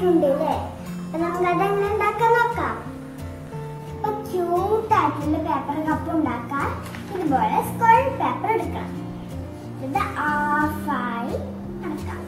ഉണ്ട് അല്ലേ അപ്പൊ നമുക്ക് അതെങ്ങനെ ഉണ്ടാക്കാൻ നോക്കാം അപ്പൊ ക്യൂട്ട് ആയിട്ടുള്ള പേപ്പർ കപ്പ് ഉണ്ടാക്കാൻ ഇതുപോലെ സ്ക്വയർ പേപ്പർ എടുക്കണം ഇത് ഹാഫായി നടക്കാം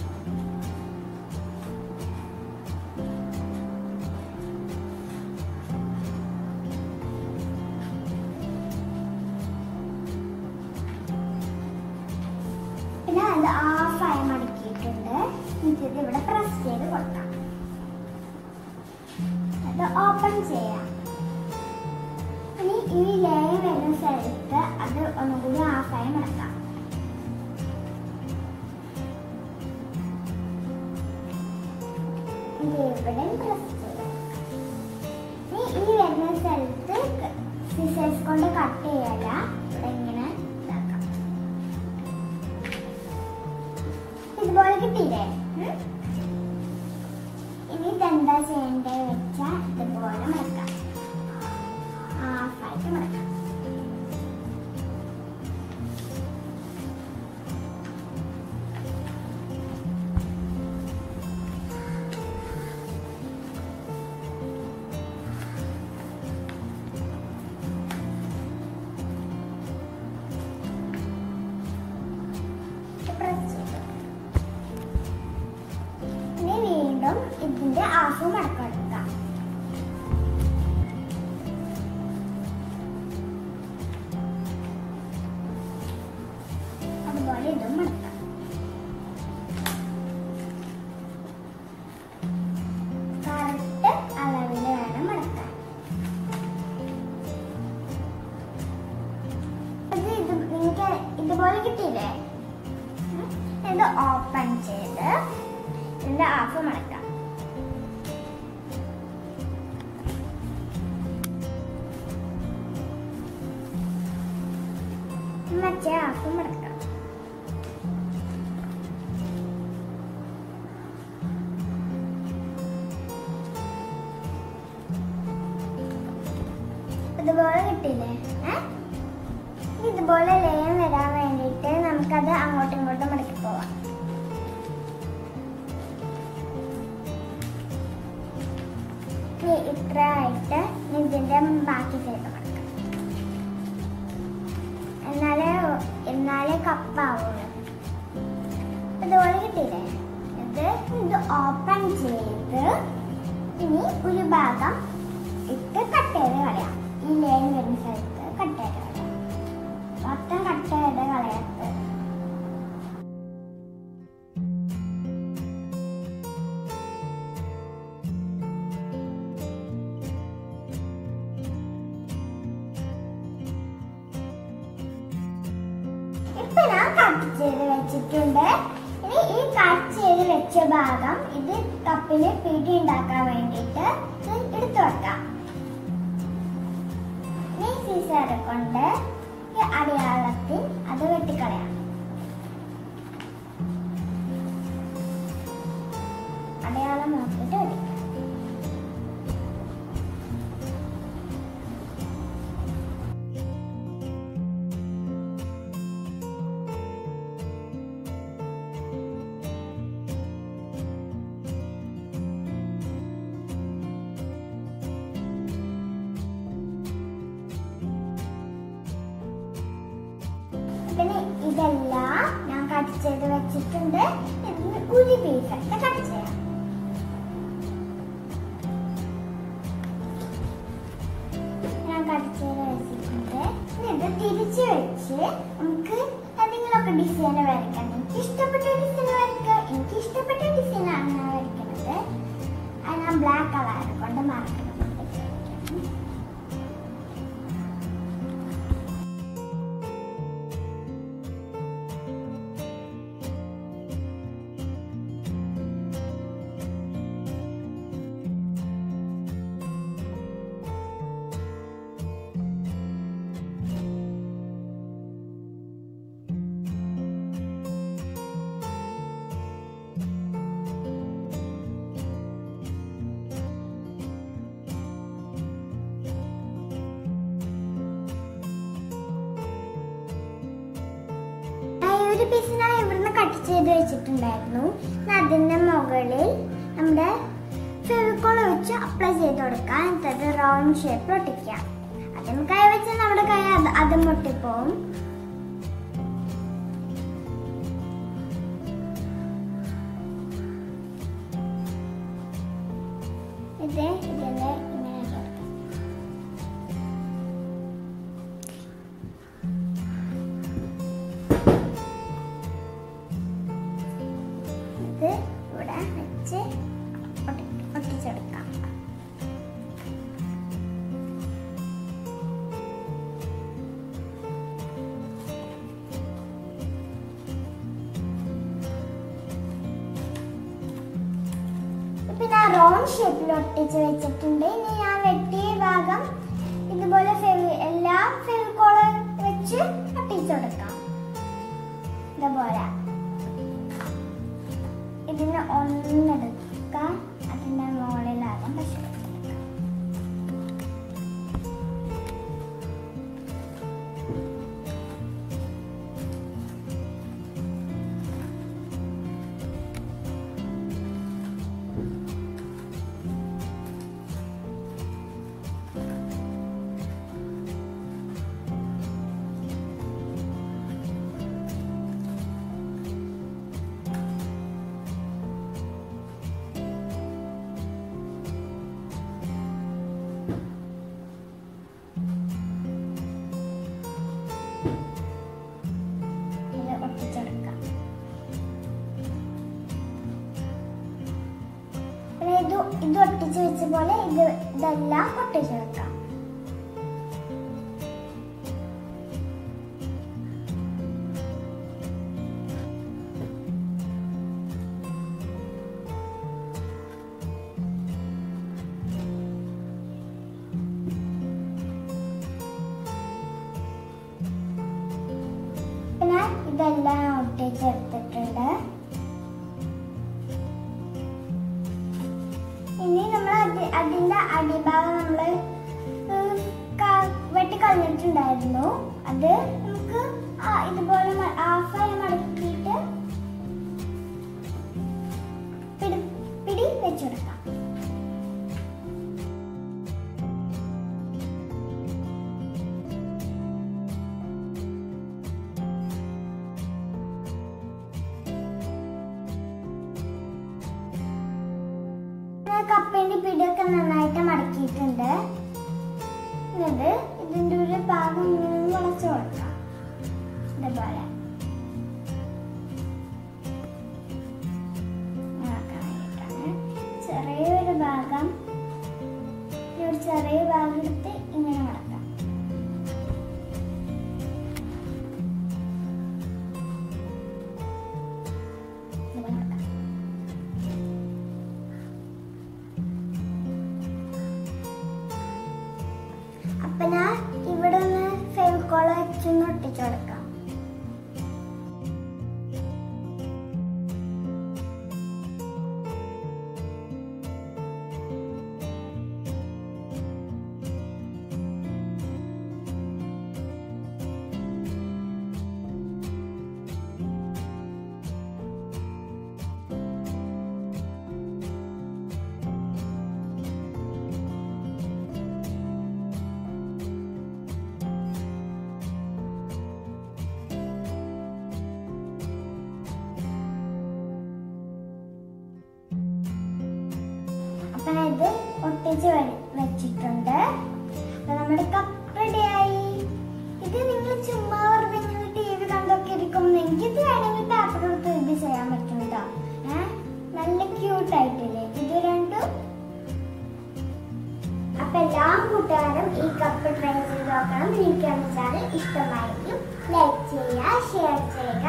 പിന്നെ അത് ഹാഫായി മടക്കിയിട്ടുണ്ട് എന്നിട്ട് ഇത് ഇവിടെ പ്രസ് ചെയ്ത് കൊടുക്കാം അത് ഓപ്പൺ ചെയ്യാം ഇനി ഈ ലെയർ വരുന്ന സ്ഥലത്ത് അത് ഒന്നുകൂടി ഹാഫായി മടക്കാം ഇത് ഇവിടെ പ്രസ് ചെയ്യാം ഇനി ഈ വരുന്ന സ്ഥലത്ത് സിസേഴ്സ് കൊണ്ട് കട്ട് ചെയ്യല ഇവിടെ ഇങ്ങനെ ഇതാക്കാം ഇതുപോലെ കിട്ടിയില്ലേ ഉം? ഇനി ഇതെന്താ ചെയ്യണ്ടേ വെച്ചാൽ ഇതുപോലെ മടക്കാം ഹാഫായിട്ട് മടക്കാം പ്രസ് ചെയ്തു ഇനി വീണ്ടും ഇതിന്റെ ഹാഫ് മടക്കെടുക്കാം അതുപോലെ ഇതും മടക്കാം കറക്റ്റ് അളവിൽ വേണം മടക്കാൻ ഇത് ഇത് നിങ്ങൾക്ക് ഇതുപോലെ കിട്ടിയില്ലേ ഉം. ഇത് ഓപ്പൺ ചെയ്ത് ഇതിന്റെ ഹാഫ് മടക്കാം മറ്റേ ഹാഫ് മടക്കാം ഇതുപോലെ കിട്ടില്ലേ ഏ? ഇതുപോലെ ലയം വരാൻ വേണ്ടിയിട്ട് നമുക്കത് അങ്ങോട്ടും ഇങ്ങോട്ടും മടക്കി പോവാം ഇനി ഇത്ര ആയിട്ട് ഇനി ഇതിന്റെ ബാക്കി സൈഡ് മടക്കാം എന്നാലേ എന്നാലേ കപ്പാവുള്ളൂ ഇതുപോലെ കിട്ടിയില്ലേ ഇത് ഇത് ഓപ്പൺ ചെയ്ത് ഇനി ഒരു ഭാഗം ഇട്ട് കട്ട് ചെയ്ത് കളയാം ഈ ലെയർ വരുന്ന സ്ഥലത്ത് കട്ട് ചെയ്ത് കളയാം മൊത്തം കട്ട് ചെയ്ത് കളയത്ത് ഇപ്പൊ ഞാൻ കട്ട് ചെയ്ത് വെച്ചിട്ടുണ്ട് ഇനി ഈ കട്ട് ചെയ്ത് വെച്ച ഭാഗം ഇത് കപ്പിന് പിടി ഉണ്ടാക്കാൻ വേണ്ടിയിട്ട് ഇത് എടുത്തു വെക്കാം ഇനി സീസർ കൊണ്ട് ഈ അടയാളത്തിൽ അത് വെട്ടിക്കളയാം അടയാളം നോക്കിയിട്ട് വെട്ടിക്കാം പിന്നെ ഇതെല്ലാം ഞാൻ കട്ട് ചെയ്ത് വെച്ചിട്ടുണ്ട് ഇതിന് ഒരു പീസ് കട്ട് ചെയ്യാം ഞാൻ കട്ട് ചെയ്ത് വെച്ചിട്ടുണ്ട് ഇനി ഇത് തിരിച്ച് വെച്ച് നമുക്ക് എന്തെങ്കിലുമൊക്കെ ഡിസൈൻ വരയ്ക്കാം എനിക്ക് ഇഷ്ടപ്പെട്ട ഡിസൈൻ വരയ്ക്കാം എനിക്ക് ഇഷ്ടപ്പെട്ട ഡിസൈനാണ് ഞാൻ വരയ്ക്കുന്നത് അത് ഞാൻ ബ്ലാക്ക് കളർ കൊണ്ട് മാർക്ക് ആ, ഒരു പീസ് ഞാൻ ഇവിടുന്ന് കട്ട് ചെയ്ത് വെച്ചിട്ടുണ്ടായിരുന്നു ഇനി അതിന്റെ മുകളിൽ നമ്മുടെ ഫെവിക്കോൾ വെച്ച് അപ്ലൈ ചെയ്ത് കൊടുക്കാം എന്നിട്ട് റൗണ്ട് ഷേപ്പ് ഒട്ടിക്കാം അതും കൈ വെച്ച് നമ്മുടെ കൈ അത് അതും ഒട്ടിപ്പോവും ഇത് ഇതില് ഇങ്ങനെ കൊടുക്കാം ഇത് ഇവിടെ വെച്ച് ഒട്ടി ഒട്ടിച്ചെടുക്കാം ഇപ്പൊ ഞാൻ റൗണ്ട് ഷേപ്പിൽ ഒട്ടിച്ച് വെച്ചിട്ടുണ്ട് ഇനി ഞാൻ വെട്ടിയ ഭാഗം ഇതുപോലെ ഫെവി എല്ലാ ഫെവിക്കോള് വെച്ച് ഒട്ടിച്ചെടുക്കാം ഇതുപോലെ ഇതിന് ഒന്നെടുക്കാം അതിന്റെ മുകളിലാകും പക്ഷെ ഇത് ഒട്ടിച്ചെടുക്കാം പിന്നെ ഇത് ഇത് ഒട്ടിച്ച് വെച്ച പോലെ ഇത് ഇതെല്ലാം ഒട്ടിച്ചെടുക്കാം പിന്നെ ഇതെല്ലാം ഒട്ടിച്ചെടുത്തിട്ടുണ്ട് ഇനി നമ്മൾ അത് അതിന്റെ അടിഭാഗം നമ്മൾ വെട്ടി കളഞ്ഞിട്ടുണ്ടായിരുന്നു അത് നമുക്ക് ആ ഇതുപോലെ മ- ഹാഫായി മടക്കിയിട്ട് പിടി പിടി വെച്ചെടുക്കാം ഞാൻ കപ്പേന്റെ പിടിയൊക്കെ നന്നായിട്ട് മടക്കിയിട്ടുണ്ട് എന്നിട്ട് ഇതിന്റെ ഒരു ഭാഗം ഇങ്ങനെ വളച്ചു കൊടുക്കാം ഇതുപോലെ ഇളക്കാൻ വേണ്ടിയിട്ടാണ്. ചെറിയൊരു ഭാഗം ഈ ഒരു ചെറിയ ഭാഗം എടുത്ത് ഇങ്ങനെ മടക്കാം ഇതുപോലെ മടക്കാം അപ്പൊ ഞാൻ ഇവിടെ ഒന്ന് ഫെവിക്കോൾ വെച്ചൊന്ന് ഒട്ടിച്ചു കൊടുക്കാം അപ്പൊ ഞാൻ ഇത് ഒട്ടിച്ച് വെ- വെച്ചിട്ടുണ്ട് അപ്പൊ നമ്മുടെ കപ്പ് റെഡിയായി ഇത് നിങ്ങൾ ചുമ്മാ വെറുതെ ഇങ്ങനെ ടി വി കണ്ടൊക്കെ ഇരിക്കും നിങ്ങൾക്ക് ഇത് വേണമെങ്കിൽ പേപ്പർ എടുത്ത് ഇത് ചെയ്യാൻ പറ്റും കേട്ടോ ഏഹ് നല്ല ക്യൂട്ട് ആയിട്ടില്ലേ ഇത് രണ്ടും അപ്പൊ എല്ലാ കൂട്ടുകാരും ഈ കപ്പ് ട്രൈ ചെയ്ത് നോക്കണം എനിക്ക് ചാനൽ ഇഷ്ടമായിരിക്കും ലൈക്ക് ചെയ്യുക ഷെയർ ചെയ്യുക